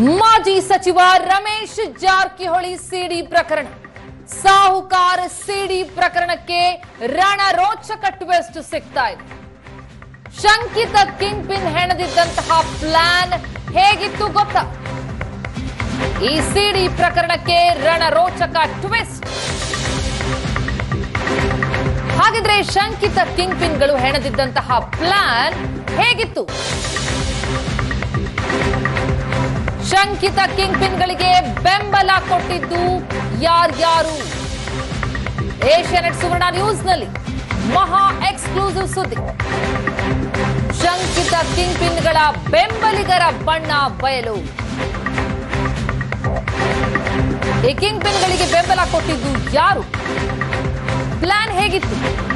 ಮಾಜಿ ಸಚಿವ ರಮೇಶ್ ಜಾರಕಿಹೊಳಿ ಸಿಡಿ ಪ್ರಕರಣ ಸಾಹುಕಾರ ಸಿಡಿ ಪ್ರಕರಣಕ್ಕೆ ರಣರೋಚಕ ಟ್ವಿಸ್ಟ್ ಸಿಗ್ತಾ ಇದೆ ಶಂಕಿತ ಕಿಂಗ್ ಪಿನ್ ಹೆಣದಿದ್ದಂತಹ ಪ್ಲಾನ್ ಹೇಗಿತ್ತು ಗೊತ್ತಾ ಈ ಸಿಡಿ ಪ್ರಕರಣಕ್ಕೆ ರಣರೋಚಕ ಟ್ವಿಸ್ಟ್ ಹಾಗಿದ್ರೆ ಶಂಕಿತ ಕಿಂಗ್ ಪಿನ್ಗಳು ಹೆಣದಿದ್ದಂತಹ ಪ್ಲಾನ್ ಹೇಗಿತ್ತು ಶಂಕಿತ ಕಿಂಗ್ ಪಿನ್ಗಳಿಗೆ ಬೆಂಬಲ ಕೊಟ್ಟಿದ್ದು ಯಾರ್ಯಾರು ಏಷ್ಯಾನೆಟ್ ಸುವರ್ಣ ನ್ಯೂಸ್ನಲ್ಲಿ ಮಹಾ ಎಕ್ಸ್ಕ್ಲೂಸಿವ್ ಸುದ್ದಿ ಶಂಕಿತ ಕಿಂಗ್ ಪಿನ್ಗಳ ಬೆಂಬಲಿಗರ ಬಣ್ಣ ಬಯಲು ಈ ಕಿಂಗ್ ಪಿನ್ಗಳಿಗೆ ಬೆಂಬಲ ಕೊಟ್ಟಿದ್ದು ಯಾರು ಪ್ಲಾನ್ ಹೇಗಿತ್ತು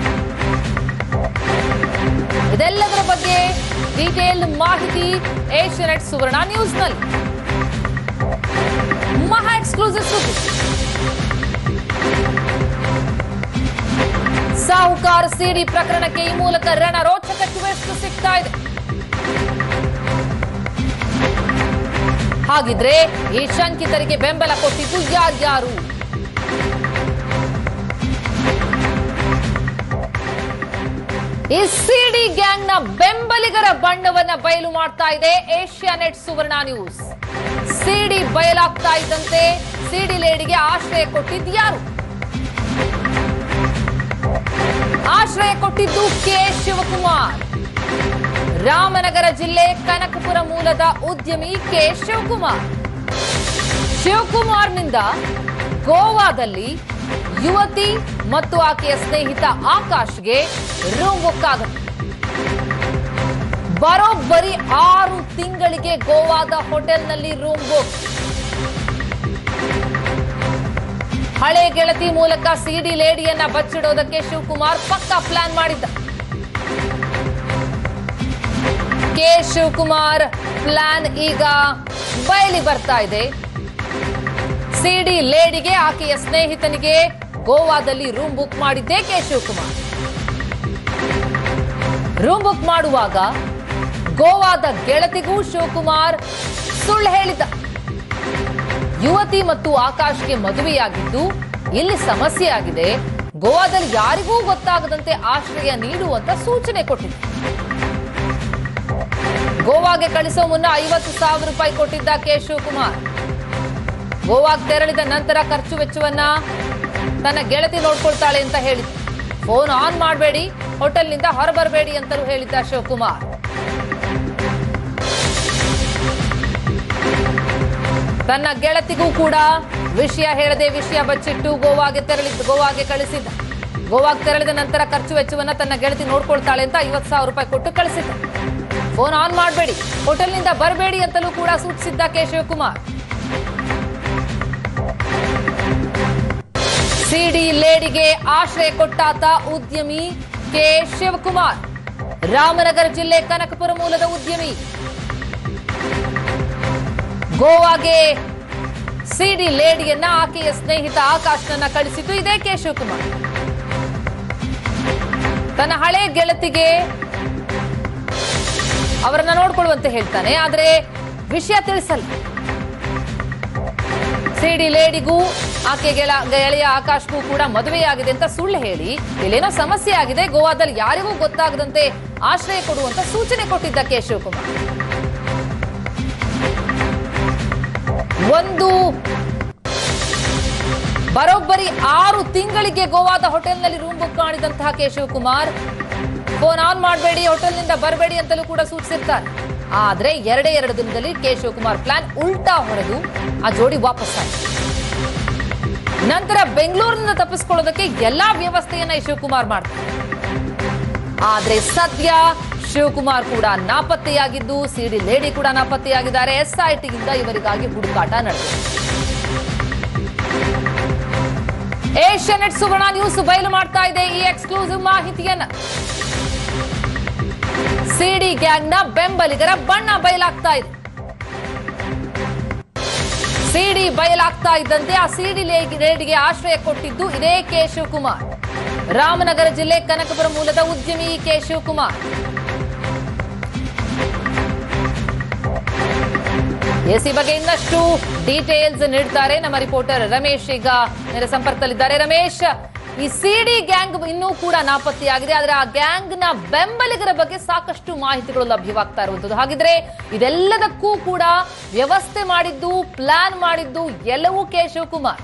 ಇದೆಲ್ಲದರ ಬಗ್ಗೆ ಡೀಟೇಲ್ ಮಾಹಿತಿ ಏಷ್ಯಾನೆಟ್ ಸುವರ್ಣ ನ್ಯೂಸ್ನಲ್ಲಿ ಮಹಾ ಎಕ್ಸ್ಕ್ಲೂಸಿವ್ ಸುದ್ದಿ ಸಾಹುಕಾರ ಸಿಡಿ ಪ್ರಕರಣಕ್ಕೆ ಈ ಮೂಲಕ ರಣರೋಚಕ ಟ್ವಿಸ್ಟ್ ಸಿಗ್ತಾ ಇದೆ ಹಾಗಿದ್ರೆ ಈ ಶಂಕಿತರಿಗೆ ಬೆಂಬಲ ಕೊಟ್ಟಿದ್ದು ಯಾರ್ಯಾರು ಈ ಸಿಡಿ ಗ್ಯಾಂಗ್ ನ ಬೆಂಬಲಿಗರ ಬಣ್ಣವನ್ನ ಬಯಲು ಮಾಡ್ತಾ ಇದೆ ಏಷ್ಯಾನೆಟ್ ಸುವರ್ಣ ನ್ಯೂಸ್ ಸಿಡಿ ಬಯಲಾಗ್ತಾ ಇದ್ದಂತೆ ಸಿಡಿ ಲೇಡಿಗೆ ಆಶ್ರಯ ಕೊಟ್ಟಿದ್ದು ಯಾರು ಆಶ್ರಯ ಕೊಟ್ಟಿದ್ದು ಕೆ ಶಿವಕುಮಾರ್ ರಾಮನಗರ ಜಿಲ್ಲೆ ಕನಕಪುರ ಮೂಲದ ಉದ್ಯಮಿ ಕೆ ಶಿವಕುಮಾರ್ ಶಿವಕುಮಾರ್ನಿಂದ ಗೋವಾದಲ್ಲಿ ಯುವತಿ ಮತ್ತು ಆಕೆಯ ಸ್ನೇಹಿತ ಆಕಾಶ್ಗೆ ರೂಮ್ ಬುಕ್ ಆಗುತ್ತೆ ಬರೋಬ್ಬರಿ ಆರು ತಿಂಗಳಿಗೆ ಗೋವಾದ ಹೋಟೆಲ್ನಲ್ಲಿ ರೂಮ್ ಬುಕ್ ಹಳೆ ಗೆಳತಿ ಮೂಲಕ ಸಿಡಿ ಲೇಡಿಯನ್ನ ಬಚ್ಚಿಡೋದಕ್ಕೆ ಶಿವಕುಮಾರ್ ಪಕ್ಕಾ ಪ್ಲಾನ್ ಮಾಡಿದ್ದ ಕೆ ಶಿವಕುಮಾರ್ ಪ್ಲಾನ್ ಈಗ ಬಯಲಿ ಬರ್ತಾ ಇದೆ ಸಿಡಿ ಲೇಡಿಗೆ ಆಕೆಯ ಸ್ನೇಹಿತನಿಗೆ ಗೋವಾದಲ್ಲಿ ರೂಮ್ ಬುಕ್ ಮಾಡಿದ್ದೇ ಕೆ ಶಿವಕುಮಾರ್ ರೂಮ್ ಬುಕ್ ಮಾಡುವಾಗ ಗೋವಾದ ಗೆಳತಿಗೂ ಶಿವಕುಮಾರ್ ಸುಳ್ಳು ಹೇಳಿದ್ದ ಯುವತಿ ಮತ್ತು ಆಕಾಶ್ಗೆ ಮದುವೆಯಾಗಿದ್ದು ಇಲ್ಲಿ ಸಮಸ್ಯೆ ಆಗಿದೆ ಗೋವಾದಲ್ಲಿ ಯಾರಿಗೂ ಗೊತ್ತಾಗದಂತೆ ಆಶ್ರಯ ನೀಡುವಂತ ಸೂಚನೆ ಕೊಟ್ಟಿದ್ದ ಗೋವಾಗೆ ಕಳಿಸೋ ಮುನ್ನ ಐವತ್ತು ಸಾವಿರ ರೂಪಾಯಿ ಕೊಟ್ಟಿದ್ದ ಕೆ ಶಿವಕುಮಾರ್ ಗೋವಾಗೆ ತೆರಳಿದ ನಂತರ ಖರ್ಚು ವೆಚ್ಚವನ್ನ ತನ್ನ ಗೆಳತಿ ನೋಡ್ಕೊಳ್ತಾಳೆ ಅಂತ ಹೇಳಿದ್ದ ಫೋನ್ ಆನ್ ಮಾಡಬೇಡಿ ಹೋಟೆಲ್ನಿಂದ ಹೊರಬರಬೇಡಿ ಅಂತಲೂ ಹೇಳಿದ್ದ ಶಿವಕುಮಾರ್ ತನ್ನ ಗೆಳತಿಗೂ ಕೂಡ ವಿಷಯ ಹೇಳದೆ ವಿಷಯ ಬಚ್ಚಿಟ್ಟು ಗೋವಾಗೆ ತೆರಳಿದ್ದು ಗೋವಾಗೆ ಕಳಿಸಿದ್ದ ಗೋವಾಗೆ ತೆರಳಿದ ನಂತರ ಖರ್ಚು ವೆಚ್ಚವನ್ನ ತನ್ನ ಗೆಳತಿ ನೋಡ್ಕೊಳ್ತಾಳೆ ಅಂತ ಐವತ್ತು ಸಾವಿರ ರೂಪಾಯಿ ಕೊಟ್ಟು ಕಳಿಸಿದ್ದ ಫೋನ್ ಆನ್ ಮಾಡಬೇಡಿ ಹೋಟೆಲ್ನಿಂದ ಬರಬೇಡಿ ಅಂತಲೂ ಕೂಡ ಸೂಚಿಸಿದ್ದ ಕೆ ಶಿವಕುಮಾರ್ ಸಿಡಿ ಲೇಡಿಗೆ ಆಶ್ರಯ ಕೊಟ್ಟಾತ ಉದ್ಯಮಿ ಕೆ ಶಿವಕುಮಾರ್ ರಾಮನಗರ ಜಿಲ್ಲೆ ಕನಕಪುರ ಮೂಲದ ಉದ್ಯಮಿ ಗೋವಾಗೆ ಸಿಡಿ ಲೇಡಿಯನ್ನ ಆಕೆಯ ಸ್ನೇಹಿತ ಆಕಾಶ್ನನ್ನ ಕಳಿಸಿದ್ದು ಇದೇ ಕೆ ಶಿವಕುಮಾರ್ ತನ್ನ ಹಳೆ ಗೆಳತಿಗೆ ಅವರನ್ನ ನೋಡ್ಕೊಳ್ಳುವಂತೆ ಹೇಳ್ತಾನೆ ಆದ್ರೆ ವಿಷಯ ತಿಳಿಸಲ್ಲ ಸಿಡಿ ಲೇಡಿಗೂ ಆಕೆ ಗೆಳ- ಗೆಳೆಯ ಆಕಾಶ್ಗೂ ಕೂಡ ಮದುವೆಯಾಗಿದೆ ಅಂತ ಸುಳ್ಳು ಹೇಳಿ ಇಲ್ಲೇನೋ ಸಮಸ್ಯೆ ಆಗಿದೆ ಗೋವಾದಲ್ಲಿ ಯಾರಿಗೂ ಗೊತ್ತಾಗದಂತೆ ಆಶ್ರಯ ಕೊಡುವಂತ ಸೂಚನೆ ಕೊಟ್ಟಿದ್ದ ಕೆ ಶಿವಕುಮಾರ್ ಒಂದು ಬರೋಬ್ಬರಿ ಆರು ತಿಂಗಳಿಗೆ ಗೋವಾದ ಹೋಟೆಲ್ನಲ್ಲಿ ರೂಮ್ ಬುಕ್ ಮಾಡಿದಂತಹ ಕೆ ಶಿವಕುಮಾರ್ ಫೋನ್ ಆನ್ ಮಾಡಬೇಡಿ ಹೋಟೆಲ್ನಿಂದ ಬರಬೇಡಿ ಅಂತಲೂ ಕೂಡ ಸೂಚಿಸಿರ್ತಾರೆ ಆದ್ರೆ ಎರಡೇ ಎರಡು ದಿನದಲ್ಲಿ ಕೆ ಶಿವಕುಮಾರ್ ಪ್ಲಾನ್ ಉಲ್ಟಾ ಹೊಡೆದು ಆ ಜೋಡಿ ವಾಪಸ್ ಆಯ್ತು ನಂತರ ಬೆಂಗಳೂರಿನಿಂದ ತಪ್ಪಿಸ್ಕೊಳ್ಳೋದಕ್ಕೆ ಎಲ್ಲಾ ವ್ಯವಸ್ಥೆಯನ್ನ ಈ ಶಿವಕುಮಾರ್ ಮಾಡ್ತಾರೆ ಆದ್ರೆ ಸದ್ಯ ಶಿವಕುಮಾರ್ ಕೂಡ ನಾಪತ್ತೆಯಾಗಿದ್ದು ಸಿಡಿ ಲೇಡಿ ಕೂಡ ನಾಪತ್ತೆಯಾಗಿದ್ದಾರೆ ಎಸ್ಐಟಿಯಿಂದ ಇವರಿಗಾಗಿ ಹುಡುಕಾಟ ನಡೆದಿದೆ ಏಷ್ಯಾನೆಟ್ ಸುವರ್ಣ ನ್ಯೂಸ್ ಬಯಲು ಮಾಡ್ತಾ ಇದೆ ಈ ಎಕ್ಸ್ಕ್ಲೂಸಿವ್ ಮಾಹಿತಿಯನ್ನ ಸಿಡಿ ಗ್ಯಾಂಗ್ ನ ಬೆಂಬಲಿಗರ ಬಣ್ಣ ಬಯಲಾಗ್ತಾ ಇದೆ ಸಿಡಿ ಬಯಲಾಗ್ತಾ ಇದ್ದಂತೆ ಆ ಸಿಡಿ ಲೇಡಿಗೆ ಆಶ್ರಯ ಕೊಟ್ಟಿದ್ದು ಇದೇ ಕೆ ಶಿವಕುಮಾರ್ ರಾಮನಗರ ಜಿಲ್ಲೆ ಕನಕಪುರ ಮೂಲದ ಉದ್ಯಮಿ ಕೆ ಶಿವಕುಮಾರ್ ಎಸ್ ಈ ಬಗ್ಗೆ ಇನ್ನಷ್ಟು ಡೀಟೇಲ್ಸ್ ನೀಡ್ತಾರೆ ನಮ್ಮ ರಿಪೋರ್ಟರ್ ರಮೇಶ್ ಈಗ ನೇರ ಸಂಪರ್ಕದಲ್ಲಿದ್ದಾರೆ ರಮೇಶ್ ಈ ಸಿಡಿ ಗ್ಯಾಂಗ್ ಇನ್ನೂ ಕೂಡ ನಾಪತ್ತೆಯಾಗಿದೆ ಆದ್ರೆ ಆ ಗ್ಯಾಂಗ್ ನ ಬೆಂಬಲಿಗರ ಬಗ್ಗೆ ಸಾಕಷ್ಟು ಮಾಹಿತಿಗಳು ಲಭ್ಯವಾಗ್ತಾ ಇರುವಂತದ್ದು ಹಾಗಿದ್ರೆ ಇದೆಲ್ಲದಕ್ಕೂ ಕೂಡ ವ್ಯವಸ್ಥೆ ಮಾಡಿದ್ದು ಪ್ಲಾನ್ ಮಾಡಿದ್ದು ಎಲ್ಲವೂ ಕೆ ಶಿವಕುಮಾರ್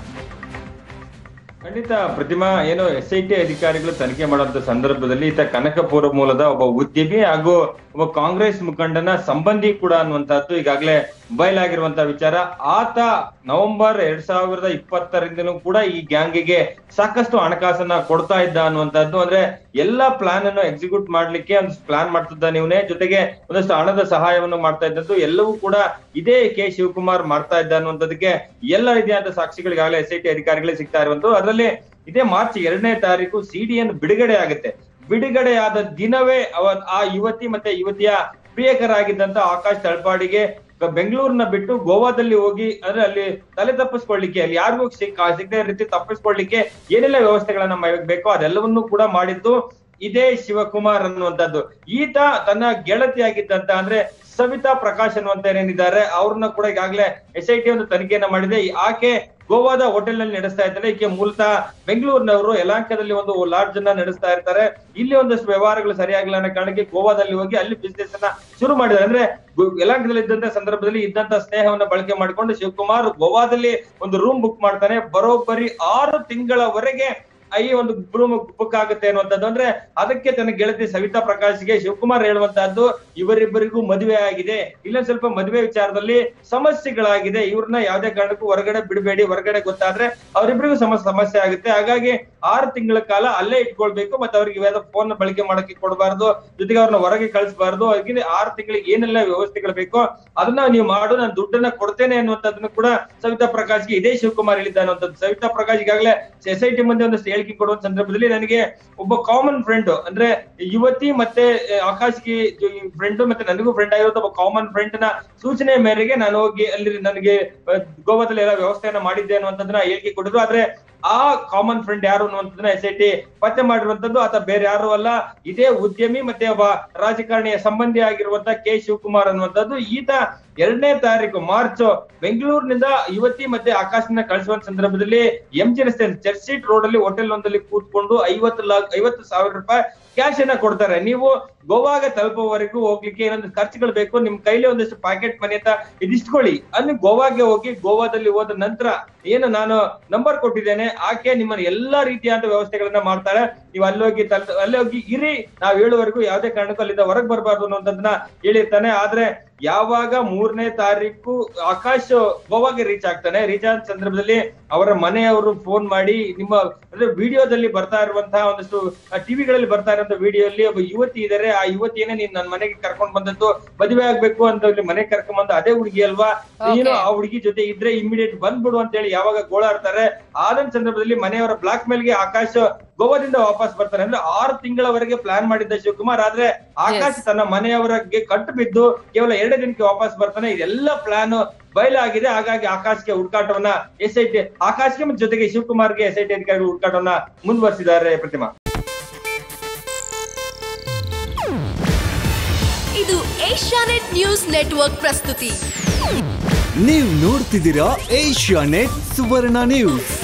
ಖಂಡಿತ ಪ್ರತಿಮಾ ಏನು ಎಸ್ ಐ ಟಿ ಅಧಿಕಾರಿಗಳು ತನಿಖೆ ಮಾಡುವಂತ ಸಂದರ್ಭದಲ್ಲಿ ಈತ ಕನಕಪುರ ಮೂಲದ ಒಬ್ಬ ಉದ್ಯಮಿ ಹಾಗೂ ಒಬ್ಬ ಕಾಂಗ್ರೆಸ್ ಮುಖಂಡನ ಸಂಬಂಧಿ ಕೂಡ ಅನ್ನುವಂತಹದ್ದು ಈಗಾಗಲೇ ಬಯಲಾಗಿರುವಂತ ವಿಚಾರ ಆತ ನವೆಂಬರ್ ಎರಡ್ ಸಾವಿರದ ಇಪ್ಪತ್ತರಿಂದಲೂ ಕೂಡ ಈ ಗ್ಯಾಂಗಿಗೆ ಸಾಕಷ್ಟು ಹಣಕಾಸನ್ನ ಕೊಡ್ತಾ ಇದ್ದ ಅನ್ನುವಂಥದ್ದು ಅಂದ್ರೆ ಎಲ್ಲಾ ಪ್ಲಾನ್ ಅನ್ನು ಎಕ್ಸಿಕ್ಯೂಟ್ ಮಾಡ್ಲಿಕ್ಕೆ ಒಂದು ಪ್ಲಾನ್ ಮಾಡ್ತಿದ್ದ ನೀವನೇ ಜೊತೆಗೆ ಒಂದಷ್ಟು ಹಣದ ಸಹಾಯವನ್ನು ಮಾಡ್ತಾ ಇದ್ದದ್ದು ಎಲ್ಲವೂ ಕೂಡ ಇದೇ ಕೆ ಶಿವಕುಮಾರ್ ಮಾಡ್ತಾ ಇದ್ದ ಅನ್ನುವಂಥದ್ದಕ್ಕೆ ಎಲ್ಲ ರೀತಿಯಾದ ಸಾಕ್ಷಿಗಳು ಈಗಾಗಲೇ ಎಸ್ ಐ ಟಿ ಅಧಿಕಾರಿಗಳೇ ಸಿಗ್ತಾ ಇರುವಂತದ್ದು ಅದರಲ್ಲಿ ಇದೇ ಮಾರ್ಚ್ ಎರಡನೇ ತಾರೀಕು ಸಿಡಿಎನ್ ಬಿಡುಗಡೆ ಆಗುತ್ತೆ ಬಿಡುಗಡೆಯಾದ ದಿನವೇ ಅವ ಆ ಯುವತಿ ಮತ್ತೆ ಯುವತಿಯ ಪ್ರಿಯಕರಾಗಿದ್ದಂತ ಆಕಾಶ್ ತಳಪಾಡಿಗೆ ಬೆಂಗಳೂರಿನ ಬಿಟ್ಟು ಗೋವಾದಲ್ಲಿ ಹೋಗಿ ಅಂದ್ರೆ ಅಲ್ಲಿ ತಲೆ ತಪ್ಪಿಸ್ಕೊಳ್ಳಿಕ್ಕೆ ಅಲ್ಲಿ ಯಾರಿಗೂ ಸಿಕ್ ಸಿಗದೆ ರೀತಿ ತಪ್ಪಿಸ್ಕೊಳ್ಳಿಕ್ಕೆ ಏನೆಲ್ಲ ವ್ಯವಸ್ಥೆಗಳನ್ನ ಮ- ಬೇಕೋ ಅದೆಲ್ಲವನ್ನೂ ಕೂಡ ಮಾಡಿದ್ದು ಇದೇ ಶಿವಕುಮಾರ್ ಅನ್ನುವಂಥದ್ದು ಈತ ತನ್ನ ಗೆಳತಿಯಾಗಿದ್ದಂತ ಅಂದ್ರೆ ಸವಿತಾ ಪ್ರಕಾಶ್ ಅನ್ನುವಂತ ಏನಿದ್ದಾರೆ ಅವ್ರನ್ನ ಕೂಡ ಈಗಾಗಲೇ ಎಸ್ ಐ ಟಿ ಒಂದು ತನಿಖೆಯನ್ನ ಮಾಡಿದೆ ಈ ಆಕೆ ಗೋವಾದ ಹೋಟೆಲ್ ನಲ್ಲಿ ನಡೆಸ್ತಾ ಇದ್ದಾರೆ ಈಕೆ ಮೂಲತಃ ಬೆಂಗಳೂರಿನವರು ಯಲಾಂಕದಲ್ಲಿ ಒಂದು ಲಾಡ್ಜ್ ಅನ್ನ ನಡೆಸ್ತಾ ಇರ್ತಾರೆ ಇಲ್ಲಿ ಒಂದಷ್ಟು ವ್ಯವಹಾರಗಳು ಸರಿಯಾಗಿಲ್ಲ ಅನ್ನೋ ಕಾರಣಕ್ಕೆ ಗೋವಾದಲ್ಲಿ ಹೋಗಿ ಅಲ್ಲಿ ಬಿಸ್ನೆಸ್ ಅನ್ನ ಶುರು ಮಾಡಿದ್ದಾರೆ ಅಂದ್ರೆ ಗು- ಯಲಾಂಕದಲ್ಲಿ ಇದ್ದಂತ ಸಂದರ್ಭದಲ್ಲಿ ಇದ್ದಂತ ಸ್ನೇಹವನ್ನ ಬಳಕೆ ಮಾಡಿಕೊಂಡು ಶಿವಕುಮಾರ್ ಗೋವಾದಲ್ಲಿ ಒಂದು ರೂಮ್ ಬುಕ್ ಮಾಡ್ತಾನೆ ಬರೋಬ್ಬರಿ ಆರು ತಿಂಗಳವರೆಗೆ ಈ ಒಂದು ರೂಮ್ ಬುಕ್ ಆಗುತ್ತೆ ಅನ್ನುವಂಥದ್ದು ಅಂದ್ರೆ ಅದಕ್ಕೆ ತನ್ನ ಗೆಳತಿ ಸವಿತಾ ಪ್ರಕಾಶ್ಗೆ ಶಿವಕುಮಾರ್ ಹೇಳುವಂತಹದ್ದು ಇವರಿಬ್ಬರಿಗೂ ಮದುವೆ ಆಗಿದೆ ಇಲ್ಲೊಂದ್ ಸ್ವಲ್ಪ ಮದುವೆ ವಿಚಾರದಲ್ಲಿ ಸಮಸ್ಯೆಗಳಾಗಿದೆ ಇವ್ರನ್ನ ಯಾವ್ದೇ ಕಾರಣಕ್ಕೂ ಹೊರಗಡೆ ಬಿಡಬೇಡಿ ಹೊರಗಡೆ ಗೊತ್ತಾದ್ರೆ ಅವರಿಬ್ಬರಿಗೂ ಸಮ ಸಮಸ್ಯೆ ಆಗುತ್ತೆ ಹಾಗಾಗಿ ಆರು ತಿಂಗಳ ಕಾಲ ಅಲ್ಲೇ ಇಟ್ಕೊಳ್ಬೇಕು ಮತ್ತೆ ಅವ್ರಿಗೆ ಇವಾಗ ಫೋನ್ ಬಳಕೆ ಮಾಡಕ್ಕೆ ಕೊಡಬಾರ್ದು ಜೊತೆಗೆ ಅವ್ರನ್ನ ಹೊರಗೆ ಕಳಿಸಬಾರ್ದು ಅದಕ್ಕೆ ಆರು ತಿಂಗಳಿಗೆ ಏನೆಲ್ಲ ವ್ಯವಸ್ಥೆಗಳು ಬೇಕೋ ಅದನ್ನ ನೀವು ಮಾಡು ನಾನು ದುಡ್ಡನ್ನ ಕೊಡ್ತೇನೆ ಅನ್ನುವಂಥದ್ದನ್ನು ಕೂಡ ಸವಿತಾ ಪ್ರಕಾಶ್ಗೆ ಇದೇ ಶಿವಕುಮಾರ್ ಹೇಳಿದ್ದ ಅನ್ನುವಂಥದ್ದು ಸವಿತಾ ಪ್ರಕಾಶ್ ಈಗಾಗಲೇ ಎಸ್ ಐ ಟಿ ಮುಂದೆ ಒಂದಷ್ಟು ಹೇಳಿಕೆ ಕೊಡುವ ಸಂದರ್ಭದಲ್ಲಿ ನನಗೆ ಒಬ್ಬ ಕಾಮನ್ ಫ್ರೆಂಡ್ ಅಂದ್ರೆ ಯುವತಿ ಮತ್ತೆ ಆ, ಆಕಾಶ್ಗೆ ಫ್ರೆಂಡ್ ಮತ್ತೆ ನನಗೂ ಫ್ರೆಂಡ್ ಆಗಿರೋ ಒಬ್ಬ ಕಾಮನ್ ಫ್ರೆಂಡ್ ನ ಸೂಚನೆ ಮೇರೆಗೆ ನಾನು ಹೋಗಿ ಅಲ್ಲಿ ನನಗೆ ಆ, ಗೋವಾದಲ್ಲಿ ಎಲ್ಲ ವ್ಯವಸ್ಥೆಯನ್ನ ಮಾಡಿದ್ದೆ ಅನ್ನುವಂಥದ್ದನ್ನ ಹೇಳಿಕೆ ಕೊಟ್ಟಿದ್ರು ಆದ್ರೆ ಆ ಕಾಮನ್ ಫ್ರೆಂಡ್ ಯಾರು ಅನ್ನುವಂಥದ್ದನ್ನ ಎಸ್ ಐ ಟಿ ಪತ್ತೆ ಮಾಡಿರುವಂತದ್ದು ಆತ ಬೇರೆ ಯಾರು ಅಲ್ಲ ಇದೇ ಉದ್ಯಮಿ ಮತ್ತೆ ಒಬ್ಬ ರಾಜಕಾರಣಿಯ ಸಂಬಂಧಿ ಆಗಿರುವಂತ ಕೆ ಶಿವಕುಮಾರ್ ಅನ್ನುವಂಥದ್ದು ಈತ ಎರಡನೇ ತಾರೀಕು ಮಾರ್ಚ್ ಬೆಂಗಳೂರಿನಿಂದ ಯುವತಿ ಮತ್ತೆ ಆಕಾಶನ ಕಳಿಸುವಂತ ಸಂದರ್ಭದಲ್ಲಿ ಎಂ ಜಿ ರಸ್ತೆ ಚರ್ಚ್ ಸ್ಟ್ರೀಟ್ ರೋಡ್ ಅಲ್ಲಿ ಹೋಟೆಲ್ ಒಂದಲ್ಲಿ ಕೂತ್ಕೊಂಡು ಐವತ್ತು ಲಾಕ್ ಐವತ್ತು ಸಾವಿರ ರೂಪಾಯಿ ಕ್ಯಾಶ್ ಅನ್ನ ಕೊಡ್ತಾರೆ ನೀವು ಗೋವಾಗ ತಲುಪುವವರೆಗೂ ಹೋಗ್ಲಿಕ್ಕೆ ಏನೊಂದು ಖರ್ಚುಗಳು ಬೇಕು ನಿಮ್ ಕೈಲಿ ಒಂದಷ್ಟು ಪ್ಯಾಕೆಟ್ ಮನಿ ಅಂತ ಇದಿಸ್ಕೊಳ್ಳಿ ಅಲ್ಲಿ ಗೋವಾಗೆ ಹೋಗಿ ಗೋವಾದಲ್ಲಿ ಹೋದ ನಂತರ ಏನು ನಾನು ನಂಬರ್ ಕೊಟ್ಟಿದ್ದೇನೆ ಆಕೆ ನಿಮ್ಮನ್ನ ಎಲ್ಲಾ ರೀತಿಯಾದ ವ್ಯವಸ್ಥೆಗಳನ್ನ ಮಾಡ್ತಾಳೆ ನೀವು ಅಲ್ಲಿ ಹೋಗಿ ತಲ್ ಅಲ್ಲಿ ಹೋಗಿ ಇರಿ ನಾವ್ ಹೇಳುವವರೆಗೂ ಯಾವ್ದೇ ಕಾರಣಕ್ಕೂ ಅಲ್ಲಿಂದ ಹೊರಗೆ ಬರಬಾರ್ದು ಅನ್ನೋದನ್ನ ಹೇಳಿರ್ತಾನೆ ಆದ್ರೆ ಯಾವಾಗ ಮೂರನೇ ತಾರೀಕು ಆಕಾಶ್ ಗೋವಾಗೆ ರೀಚ್ ಆಗ್ತಾನೆ ರೀಚ್ ಆದ ಸಂದರ್ಭದಲ್ಲಿ ಅವರ ಮನೆಯವರು ಫೋನ್ ಮಾಡಿ ನಿಮ್ಮ ಅಂದ್ರೆ ವಿಡಿಯೋದಲ್ಲಿ ಬರ್ತಾ ಇರುವಂತಹ ಒಂದಷ್ಟು ಟಿವಿಗಳಲ್ಲಿ ಬರ್ತಾ ಇರುವಂತಹ ವಿಡಿಯೋಲ್ಲಿ ಒಬ್ಬ ಯುವತಿ ಇದಾರೆ ಆ ಯುವತಿಯನ್ನೇ ನೀನ್ ನನ್ನ ಮನೆಗೆ ಕರ್ಕೊಂಡ್ ಬಂದದ್ದು ಮದುವೆ ಆಗ್ಬೇಕು ಅಂತ ಇಲ್ಲಿ ಮನೆಗೆ ಕರ್ಕೊಂಡ್ ಬಂದ ಅದೇ ಹುಡುಗಿ ಅಲ್ವಾ ನೀನು ಆ ಹುಡುಗಿ ಜೊತೆ ಇದ್ರೆ ಇಮಿಡಿಯೇಟ್ ಬಂದ್ಬಿಡು ಅಂತ ಹೇಳಿ ಯಾವಾಗ ಗೋಳಾಡ್ತಾರೆ ಆದಂತ ಸಂದರ್ಭದಲ್ಲಿ ಮನೆಯವರ ಬ್ಲಾಕ್ ಮೇಲ್ಗೆ ಆಕಾಶ್ ಗೋವಾದಿಂದ ವಾಪಸ್ ಬರ್ತಾರೆ ಅಂದ್ರೆ ಆರು ತಿಂಗಳವರೆಗೆ ಪ್ಲಾನ್ ಮಾಡಿದ್ದ ಶಿವಕುಮಾರ್ ಆದ್ರೆ ಆಕಾಶ್ ತನ್ನ ಮನೆಯವರಿಗೆ ಕಟ್ಟು ಬಿದ್ದು ಕೇವಲ ಎರಡೇ ದಿನಕ್ಕೆ ವಾಪಸ್ ಬರ್ತಾನೆ ಇದೆಲ್ಲ ಪ್ಲಾನ್ ಬಯಲಾಗಿದೆ ಹಾಗಾಗಿ ಆಕಾಶ್ಗೆ ಹುಡುಕಾಟವನ್ನ ಎಸ್ ಐ ಟಿ ಆಕಾಶ್ಗೆ ಮತ್ತು ಜೊತೆಗೆ ಶಿವಕುಮಾರ್ಗೆ ಎಸ್ ಐ ಟಿ ಅಧಿಕಾರಿಗಳು ಹುಡುಕಾಟವನ್ನ ಮುಂದುವರಿಸಿದ್ದಾರೆ ಪ್ರತಿಮಾ ಇದು ಏಷ್ಯಾನೆಟ್ ನ್ಯೂಸ್ ನೆಟ್ವರ್ಕ್ ಪ್ರಸ್ತುತಿ ನೀವು ನೋಡ್ತಿದ್ದೀರಾ ಏಷ್ಯಾ ನೆಟ್ ಸುವರ್ಣ ನ್ಯೂಸ್